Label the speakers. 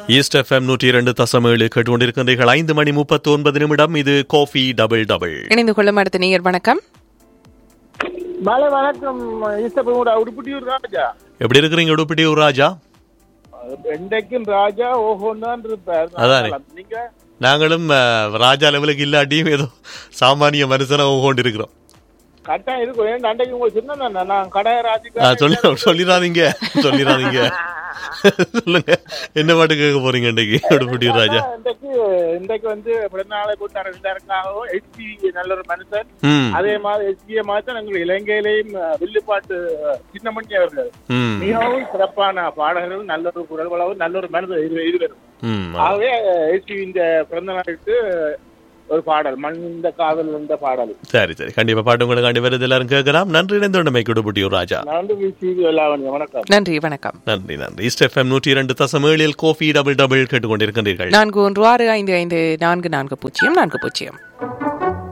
Speaker 1: East FM நூற்றி இரண்டு தசம் ஏழு கேட்டுக்கொண்டிருக்கின்றீர்கள் ஐந்து மணி முப்பத்தி ஒன்பது நிமிடம் இது கோஃபி டபுள் டபுள்
Speaker 2: இணைந்து கொள்ளும் அடுத்த நேயர் வணக்கம்
Speaker 3: மாலை வணக்கம் ஈஸ்டபுரோட உடுப்பிட்டியூர் ராஜா
Speaker 1: எப்படி இருக்கிறீங்க உடுப்பிட்டியூர் ராஜா
Speaker 3: என்றைக்கும் ராஜா ஓஹோன்னு தான் இருப்பார்
Speaker 1: அதானே.
Speaker 3: நீங்க
Speaker 1: நாங்களும் அஹ், ராஜா லெவலுக்கு இல்லாட்டியும் ஏதோ சாமானிய மனுஷனா கொண்டு இருக்கிறோம்
Speaker 3: கரெக்டா இருக்கும் ஏன் அன்றைக்கு உங்களுக்கு சொன்னேன் நான் கடை
Speaker 1: ஆ,
Speaker 3: ராஜா
Speaker 1: சொல்லி சொல்லிடாதீங்க சொல்லிடாதீங்க சொல்லுங்க என்ன பாட்டு கேட்க போறீங்க இன்னைக்கு உடுப்பிட்டியூர் ராஜா
Speaker 3: இன்றைக்கு இன்றைக்கு வந்து பிறந்தநாளை கொண்டாடுறதுக்காகவும் ஹெச்பி நல்ல ஒரு மனுஷன்
Speaker 1: ம்
Speaker 3: அதே மாதிரி ஹெச்பியை மாதிரி தான் எங்கள் இலங்கையிலேயும் அஹ், வில்லுப்பாட்டு அஹ், சின்னமணி அவர்கள்
Speaker 1: ம்
Speaker 3: மிகவும் சிறப்பான பாடகர்கள் நல்ல ஒரு குரல் வளவும் நல்ல ஒரு மனிதர் இரு இருவரும்
Speaker 1: ம்
Speaker 3: ஆகவே ஹெச்பி இந்த பிறந்த நாளுக்கு ஒரு பாடல் மண் இந்த காதல் இந்த பாடல்
Speaker 1: சரி சரி கண்டிப்பா பாட்டு உங்களுக்கு கண்டிப்பா வருது எல்லாரும் கேட்கலாம் நன்றி இணைந்தோண்டமைக்கு உடுப்பிட்டியூர் ராஜா
Speaker 3: நான் வந்து விசி எல்லாவணி வணக்கம்
Speaker 2: நன்றி வணக்கம்
Speaker 1: நன்றி நன்றி ஈஸ்ட் எஃப்எம் நூற்றி இரண்டு தசம் ஏழில் கோஃபி டபுள் டபுள் கேட்டுக்கொண்டிருக்கின்றீர்கள்
Speaker 2: நான்கு ஒன்று ஆறு ஐந்து ஐந்து நான்கு நான்கு பூஜ்ஜியம் நான்கு பூஜ்ஜியம்